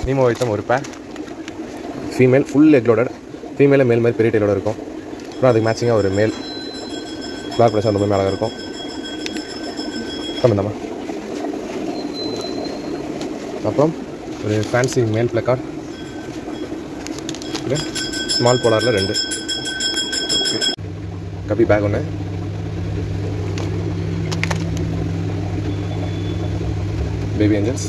Nemo வைத்தம் ஒரு pair female full egg loaded ஃபீமேலே மேல் மாதிரி பெரிய டெயிலோட இருக்கும் அப்புறம் அதுக்கு மேட்சிங்காக ஒரு மேல் பிளாக் ப்ளஸ் அந்த மாதிரி அழகாக இருக்கும் கம்மிந்தாம்மா அப்புறம் ஒரு ஃபேன்சி மேல் பிளக்கார்ட் இது ஸ்மால் போலாரில் ரெண்டு கபி பேக் ஒன்று baby angels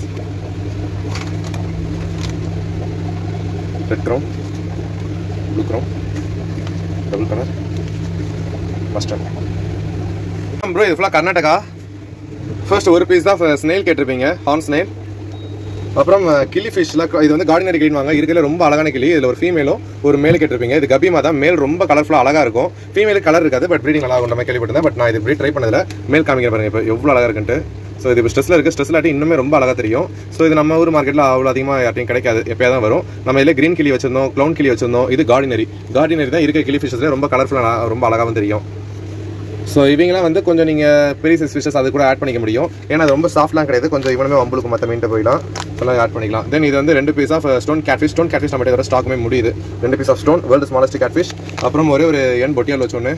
red crown blue crown double colour mustard bro இது ஃபுல்லாக கர்நாடகா ஃபர்ஸ்ட் ஒரு பீஸ் தான் ஸ்னெயில் கேட்டிருப்பீங்க ஹார்ன் ஸ்னெயில் அப்புறம் கிளி ஃபிஷ்லாம் இது வந்து கார்டினரி கிளீன் வாங்க இருக்கிற ரொம்ப அழகான கிளி இதில் ஒரு ஃபீமேலும் ஒரு மேல் கேட்டிருப்பீங்க இது கபிமா தான் மேல் ரொம்ப கலர்ஃபுல்லாக அழகாக இருக்கும் ஃபீமேல் கலர் இருக்காது பட் ப்ரீடிங் நல்லா இருக்கும் நம்ம கேள்விப்பட்டிருந்தேன் பட் நான் இது ப்ரீட் ட்ரை பண்ணதில் மேல் காமிக்கிற பாருங்க இப்போ எவ்வளோ அழகாக இருக்குன்ட்டு ஸோ இது இப்போ ஸ்ட்ரெஸ்ஸில் இருக்குது ஸ்ட்ரெஸ் இல்லாட்டி இன்னுமே ரொம்ப அழகாக தெரியும் ஸோ இது நம்ம ஊர் மார்க்கெட்டில் அவ்வளோ அதிகமாக யார்ட்டையும் கிடைக்காது எப்போயா தான் வரும் நம்ம இதில் க்ரீன் கிளி வச்சிருந்தோம் க்ளவுன் கிளி வச்சிருந்தோம் இது கார்டினரி கார்டினரி தான் இருக்க கிளி ஃபிஷஸ்லேயே ரொம்ப கலர்ஃபுல்லாக ரொம்ப அழகாகவும் தெரியும் ஸோ இவங்களாம் வந்து கொஞ்சம் நீங்கள் பெரிய சைஸ் ஃபிஷஸ் அது கூட ஆட் பண்ணிக்க முடியும் ஏன்னா அது ரொம்ப சாஃப்ட்லாம் கிடையாது கொஞ்சம் இவனுமே வம்புளுக்கு மற்ற மீன்ட்டு போயிடலாம் அதெல்லாம் ஆட் பண்ணிக்கலாம் தென் இது வந்து ரெண்டு piece of stone catfish stone catfish நம்ம வர ஸ்டாக்குமே முடியுது ரெண்டு piece of stone world smallest catfish அப்புறம் ஒரே ஒரு எண் பொட்டியால் வச்சு ஒன்று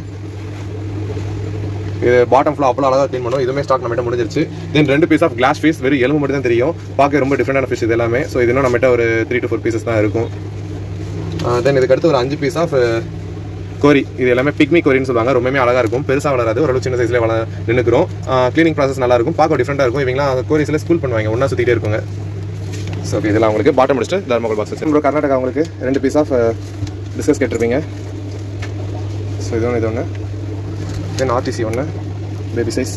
இது பாட்டம் ஃபுல்லாக அவ்வளோ அழகாக க்ளீன் பண்ணும் இதுவுமே ஸ்டாக் நம்மகிட்ட முடிஞ்சிருச்சு தென் ரெண்டு பீஸ் ஆஃப் கிளாஸ் ஃபீஸ் வெறும் எலும்பு மட்டும் தான் தெரியும் பார்க்க ரொம்ப டிஃப்ரெண்டான ஃபிஷ் இது எல்லாமே ஸோ இது இன்னும் நம்மகிட்ட ஒரு த்ரீ டு ஃபோர் பீசஸ் தான் இருக்கும் தென் இதுக்கு அடுத்து ஒரு அஞ்சு பீஸ் ஆஃப் கோரி இது எல்லாமே பிக்மி கோரின்னு சொல்லுவாங்க ரொம்பவே அழகாக இருக்கும் பெருசாக வளராது ஓரளவு சின்ன சைஸில் வள நின்றுக்கிறோம் க்ளீனிங் ப்ராசஸ் நல்லா இருக்கும் பார்க்க டிஃப்ரெண்டாக இருக்கும் இவங்களாம் கோரிஸில் ஸ்கூல் பண்ணுவாங்க ஒன்றா சுற்றிட்டே இருக்குங்க ஸோ ஓகே இதெல்லாம் உங்களுக்கு பாட்டம் முடிச்சுட்டு தர்மகோல் பாக்ஸ் வச்சு ப்ரோ கர்நாடகா உங்களுக்கு ரெண்டு பீஸ் ஆஃப் டிஸ்கஸ் கேட்டிருப்பீங்க ஸோ இது ஒன்று இது ஒன்று தென் ஆர்டிசி ஒன்று பேபி சைஸ்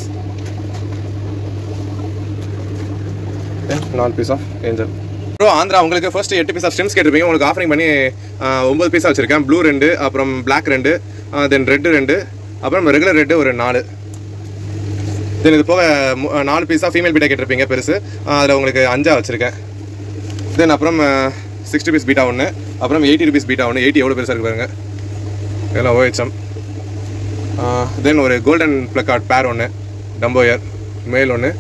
தென் நாலு piece of angel bro Andhra உங்களுக்கு ஃபர்ஸ்ட் எட்டு பீஸ் ஆஃப் ஸ்ட்ரிம்ஸ் கேட்டிருப்பீங்க உங்களுக்கு ஆஃபரிங் பண்ணி ஆஹ், ஒன்பது பீஸாக வச்சிருக்கேன் ப்ளூ ரெண்டு அப்புறம் பிளாக் ரெண்டு தென் ரெட்டு ரெண்டு அப்புறம் ரெகுலர் ரெட்டு ஒரு நாலு தென் இது போக மு- நாலு பீஸாக ஃபீமேல் பீட்டா கேட்டிருப்பீங்க பெருசு அதில் உங்களுக்கு அஞ்சா வச்சுருக்கேன் தென் அப்புறம் சிக்ஸ்டி பீஸ் பீட்டா ஒன்று அப்புறம் எயிட்டி ருபீஸ் பீட்டா ஒன்று எயிட்டி எவ்வளோ பெருசாக இருக்கு பாருங்க இதெல்லாம் ஓஹெச்எம் தென் ஒரு கோல்டன் பிளக்கார்ட் பேர் ஒன்று டம்போயர் மேல் ஒன்று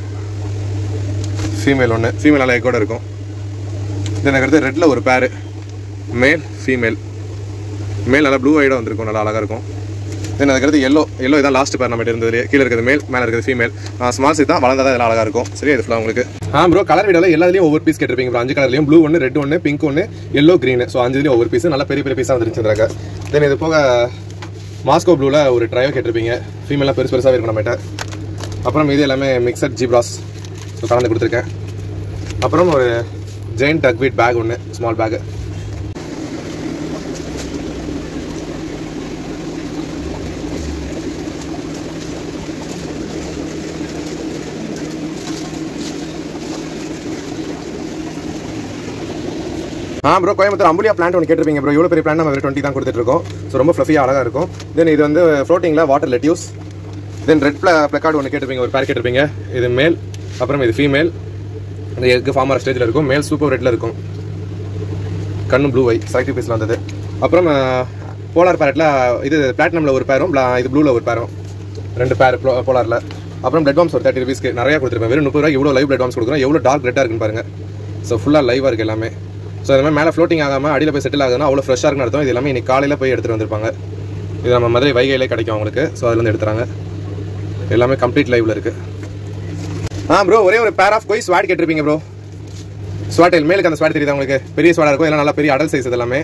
ஃபீமேல் ஒன்று ஃபீமேல் நல்லா கூட இருக்கும் தென் அடுத்து ரெட்டில் ஒரு பேர் மேல் ஃபீமேல் மேல் நல்லா ப்ளூ ஐடாக வந்திருக்கும் நல்லா அழகாக இருக்கும் தென் அதுக்கடுத்து எல்லோ எல்லோ இதான் லாஸ்ட் பேர் நம்ம இருந்தது கீழே இருக்கிறது மேல் மேலே இருக்கிறது ஃபீமேல் ஸ்மால் சைஸ் தான் வளர்ந்தா தான் இதெல்லாம் அழகாக இருக்கும் சரி இது ஃபுல்லாக உங்களுக்கு ஆ ப்ரோ கலர் வீடியோவில் எல்லாத்துலேயும் ஒவ்வொரு பீஸ் கேட்டிருப்பீங்க ப்ரோ அஞ்சு கலர்லையும் ப்ளூ ஒன்று ரெட் ஒன்று பிங்க் ஒன்று எல்லோ க்ரீன் ஸோ அஞ்சுலேயும் ஒவ்வொரு பீஸ் நல்லா பெரிய பெரிய பீஸாக வந்துருச்சுன்றாங்க தென் இது போக மாஸ்கோ ப்ளூவில் ஒரு ட்ரையோ கேட்டிருப்பீங்க ஃபீமேலாக பெருசு பெருசாகவே இருக்கும் நம்மகிட்ட அப்புறம் இது எல்லாமே மிக்சட் ஜீப்ராஸ் ஸோ கலந்து கொடுத்துருக்கேன் அப்புறம் ஒரு ஜெயின் டக்வீட் பேக் ஒன்று ஸ்மால் பேக் ஆ ப்ரோ கோயம்புத்தூர் அம்புலியா பிளான்ட் ஒன்று கேட்டிருப்பீங்க ப்ரோ எவ்வளோ பெரிய பிளான் நம்ம டுவெண்ட்டி தான் கொடுத்துட்ருக்கோம் ஸோ ரொம்ப ஃப்ளஃபியாக அழகாக இருக்கும் தென் இது வந்து ஃப்ளோட்டிங்கில் வாட்டர் லெட்யூஸ் தென் ரெட் பிள பிளக்கார்டு ஒன்று கேட்டிருப்பீங்க ஒரு பேர் கேட்டிருப்பீங்க இது மேல் அப்புறம் இது ஃபீமேல் இந்த எக்கு ஃபார்ம் ஆகிற ஸ்டேஜில் இருக்கும் மேல் சூப்பர் ரெட்டில் இருக்கும் கண்ணு ப்ளூ ஐ செலக்டிவ் பீஸில் வந்தது அப்புறம் போலார் பேரட்டில் இது பிளாட்டினமில் ஒரு பேரும் bla- இது ப்ளூவில் ஒரு பேரும் ரெண்டு பேர் போலாரில் அப்புறம் பிளட் பாம்ஸ் ஒரு தேர்ட்டி ருபீஸ்க்கு நிறையா கொடுத்துருப்பேன் வெறும் முப்பது ரூபாய்க்கு எவ்வளோ லைவ் பிளட் பாம்ஸ் கொடுக்குறோம் எவ்வளோ டார்க் ரெட்டாக இருக்குன்னு பாருங்க ஸோ ஃபுல்லாக லைவாக இருக்குது எல்லாமே ஸோ இந்த மாதிரி மேலே ஃப்ளோட்டிங் ஆகாமல் அடியில் போய் செட்டில் ஆகுதுன்னா அவ்வளோ ஃப்ரெஷ்ஷாக இருக்குன்னு அர்த்தம் இது எல்லாமே இன்னைக்கு காலையில் போய் எடுத்துகிட்டு வந்திருப்பாங்க இது நம்ம மதுரை வைகையிலே கிடைக்கும் அவங்களுக்கு ஸோ அதுலேருந்து எடுத்துறாங்க எல்லாமே கம்ப்ளீட் லைவ்ல இருக்குது ஆ ப்ரோ ஒரே ஒரு பேர் ஆஃப் கோய் ஸ்வாட் கேட்டிருப்பீங்க ப்ரோ ஸ்வாட் மேலுக்கு அந்த ஸ்வாட் தெரியுதா உங்களுக்கு பெரிய ஸ்வாடாக இருக்கும் இதெல்லாம் நல்லா பெரிய அடல் சைஸ் இதெல்லாமே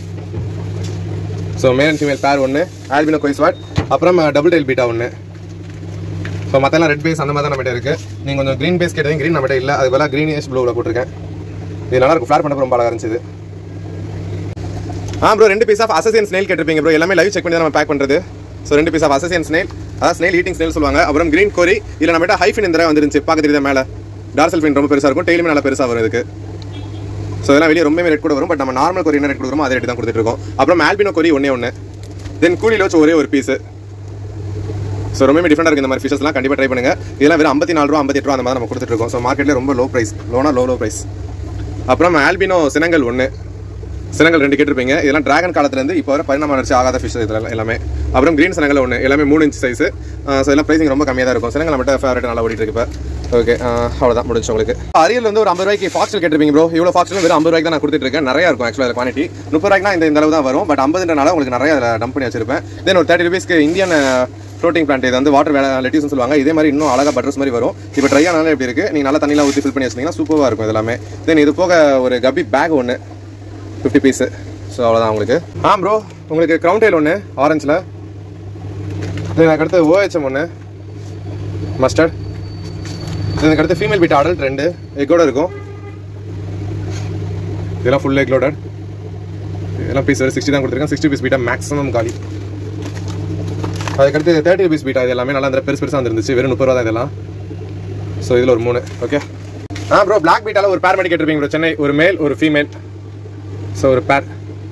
so male and female pair ஒன்று ஆல்பினோ கோய் ஸ்வாட் அப்புறம் டபுள் டைல் பீட்டா ஒன்று ஸோ மற்றெல்லாம் ரெட் பேஸ் அந்த மாதிரி தான் நம்மகிட்ட இருக்குது நீங்கள் கொஞ்சம் க்ரீன் பேஸ் கேட்டது க்ரீன் நம்மகிட்ட இல்லை அது பதிலாக க்ரீனிஷ் ப்ளூவில் போட்டிருக்கேன் இது நல்லா இருக்கும் ஃப்ளார் பண்ண ரொம்ப அழகாக இருந்துச்சு இது. ஆ ப்ரோ ரெண்டு பீஸ் ஆஃப் அசசியன் ஸ்னெயில் கேட்டிருப்பீங்க ப்ரோ எல்லாமே லைவ் செக் பண்ணி தான் நம்ம பேக் பண்ணுறது ஸோ ரெண்டு பீஸ் ஆஃப் அசசியன் ஸ்னெயில் அதான் ஸ்னெயில் ஈட்டிங் ஸ்னெயில் சொல்லுவாங்க அப்புறம் க்ரீன் கோரி இதில் நம்மகிட்ட ஹைஃபின் இந்த தடவை வந்துருந்துச்சு பார்க்க தெரியுதா மேலே டார்சல் ஃபின் ரொம்ப பெருசாக இருக்கும் டெய்லியுமே நல்லா பெருசாக வரும் இதுக்கு ஸோ இதெல்லாம் வெளியே ரொம்பவே ரேட் கூட வரும் பட் நம்ம நார்மல் கொரி என்ன ரேட் கொடுக்குறோமோ அதே ரேட் தான் கொடுத்துட்டு இருக்கோம் அப்புறம் ஆல்பினோ கொரி ஒன்றே ஒன்று தென் கூலியில் வச்சு ஒரே ஒரு பீஸ் ஸோ ரொம்பவே டிஃப்ரெண்டாக இருக்குது இந்த மாதிரி ஃபிஷஸ்லாம் கண்டிப்பாக ட்ரை பண்ணுங்க இதெல்லாம் வெறும் ஐம்பத்தி நாலு ரூபா ஐம்பத்தி ரூபா அந்த மாதிரி நம்ம கொடுத்துட்டு இருக்கோம் ஸோ மார்க்கெட்டில் ரொம்ப லோ ப்ரைஸ் லோனா லோ லோ ப்ரைஸ் அப்புறம் ஆல்பினோ சினங்கள் ஒன்று சினங்கள் ரெண்டு கேட்டிருப்பீங்க இதெல்லாம் டிராகன் காலத்துலேருந்து இப்போ வர பரிணாம வளர்ச்சி ஆகாத ஃபிஷ் இதெல்லாம் எல்லாமே அப்புறம் கிரீன் சினங்கள் ஒன்று எல்லாமே மூணு இன்ச் சைஸ் ஸோ இதெல்லாம் ப்ரைசிங் ரொம்ப கம்மியாக தான் இருக்கும் சினங்கள் நம்மகிட்ட ஃபேவரட் நல்லா ஓடிட்டு இருக்கு இப்போ ஓகே அவ்வளோதான் முடிஞ்சு உங்களுக்கு அரியல் வந்து ஒரு ஐம்பது ரூபாய்க்கு ஃபாக்ஸில் கேட்டிருப்பீங்க ப்ரோ இவ்வளோ ஃபாக்ஸில் வெறும் ஐம்பது ரூபாய்க்கு தான் நான் கொடுத்துட்டு இருக்கேன் நிறையா இருக்கும் ஆக்சுவலாக குவான்டிட்டி முப்பது ரூபாய்க்குனா இந்த இந்த அளவு தான் வரும் பட் ஐம்பதுன்றனால உங்களுக்கு நிறைய அதில் டம்ப் பண்ணி வச்சிருப்பேன் தென் ஒரு தேர்ட்டி ருபீஸ்க்கு இந்தியன் ப்ரோட்டீன் பிளான்ட் இது வந்து வாட்டர் லெட்டிவ்ஸ்னு சொல்லுவாங்க இதே மாதிரி இன்னும் அழகாக பட்டர்ஸ் மாதிரி வரும் இப்போ ட்ரை ஆனாலும் எப்படி இருக்குது நீங்கள் நல்லா தண்ணியில் ஊற்றி ஃபில் பண்ணி வச்சிங்கன்னா சூப்பராக இருக்கும் இது எல்லாமே தென் இது போக ஒரு கபி பேக் ஒன்று ஃபிஃப்டி பீஸு ஸோ அவ்வளோதான் உங்களுக்கு ஆ ப்ரோ உங்களுக்கு க்ரௌண்ட் டெயில் ஒன்று ஆரஞ்சில் இதுக்கு அடுத்து ஓஹெச்எம் ஒன்று மஸ்டர்ட் இதுக்கு அடுத்து ஃபீமேல் பீட் அடல்ட் ரெண்டு எக்கோட இருக்கும் இதெல்லாம் ஃபுல் எக் லோடட் இதெல்லாம் பீஸ் ஒரு சிக்ஸ்டி தான் கொடுத்துருக்கேன் சிக்ஸ்டி பீஸ் பீட்டா மேக்ஸிமம் காலி அதுக்கடுத்து தேர்ட்டி ருபீஸ் பீட்டா இது எல்லாமே நல்லா அந்த பெருசு பெருசாக வந்துருந்துச்சு வெறும் முப்பது ரூபா தான் இதெல்லாம் ஸோ இதில் ஒரு மூணு ஓகே ஆ ப்ரோ பிளாக் பீட்டால ஒரு பேர் பண்ணி கேட்டிருப்பீங்க ப்ரோ சென்னை ஒரு மேல் ஒரு ஃபீமேல் ஸோ ஒரு பேர்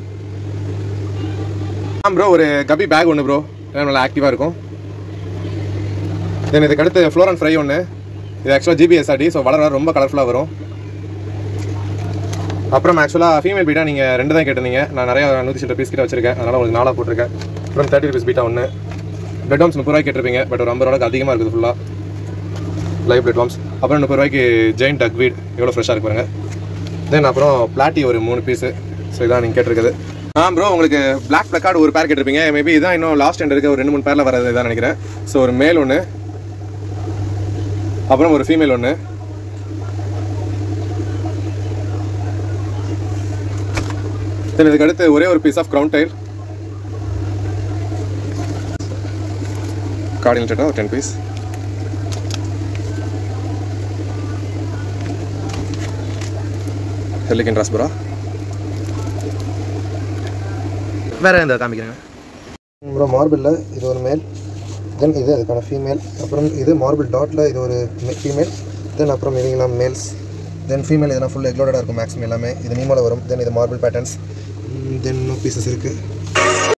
ஆ ப்ரோ ஒரு கபி பேக் ஒன்று ப்ரோ நல்லா ஆக்டிவாக இருக்கும் தென் இதுக்கு அடுத்து ஃப்ளோரன் ஃப்ரை ஒன்று இது ஆக்சுவலாக ஜிபிஎஸ்ஆர்டி ஸோ வளர வளர ரொம்ப கலர்ஃபுல்லாக வரும் அப்புறம் ஆக்சுவலாக ஃபீமேல் பீட்டா நீங்கள் ரெண்டு தான் கேட்டிருந்தீங்க நான் நிறைய நூற்றி சில பீஸ் கிட்ட வச்சிருக்கேன் அதனால் உங்களுக்கு நாளாக போட்டிருக்கேன் அப்புறம் தேர்ட்டி ருபீஸ் பீட்டா ஒன்று பிளட் வாம்ஸ் முப்பது ரூபாய்க்கு கேட்டிருப்பீங்க பட் ஒரு ஐம்பது ரூபாய்க்கு அதிகமாக இருக்குது ஃபுல்லாக லைவ் பிளட் வாம்ஸ் அப்புறம் முப்பது ரூபாய்க்கு ஜெயின் டக் வீட் எவ்வளோ ஃப்ரெஷ்ஷாக இருக்கு பாருங்க தென் அப்புறம் பிளாட்டி ஒரு மூணு பீஸு ஸோ இதான் நீங்கள் கேட்டிருக்குது ஆ ப்ரோ உங்களுக்கு பிளாக் பிளக்கார்டு ஒரு பேர் கேட்டிருப்பீங்க மேபி இதான் இன்னும் லாஸ்ட் எண்ட் இருக்க ஒரு ரெண்டு மூணு பேரில் வரது தான் நினைக்கிறேன் ஸோ ஒரு மேல் ஒன்று அப்புறம் ஒரு ஃபீமேல் ஒன்று தென் இதுக்கு அடுத்து ஒரே ஒரு piece of crowntail cardinal tetra ten piece harlequin rasbora வேற எந்த காமிக்கிறேங்க அப்புறம் மார்பிளில் இது ஒரு மேல் தென் இது அதுக்கான ஃபீமேல் அப்புறம் இது மார்பிள் டாட்டில் இது ஒரு ஃபீமேல் தென் அப்புறம் இவங்கெல்லாம் மேல்ஸ் தென் ஃபீமேல் இதெல்லாம் ஃபுல் எக்லோடடாக இருக்கும் மேக்ஸிமம் எல்லாமே இது நீமோல வரும் தென் இது மார்பிள் பேட்டர்ன்ஸ் தென் இன்னும் பீசஸ் இருக்குது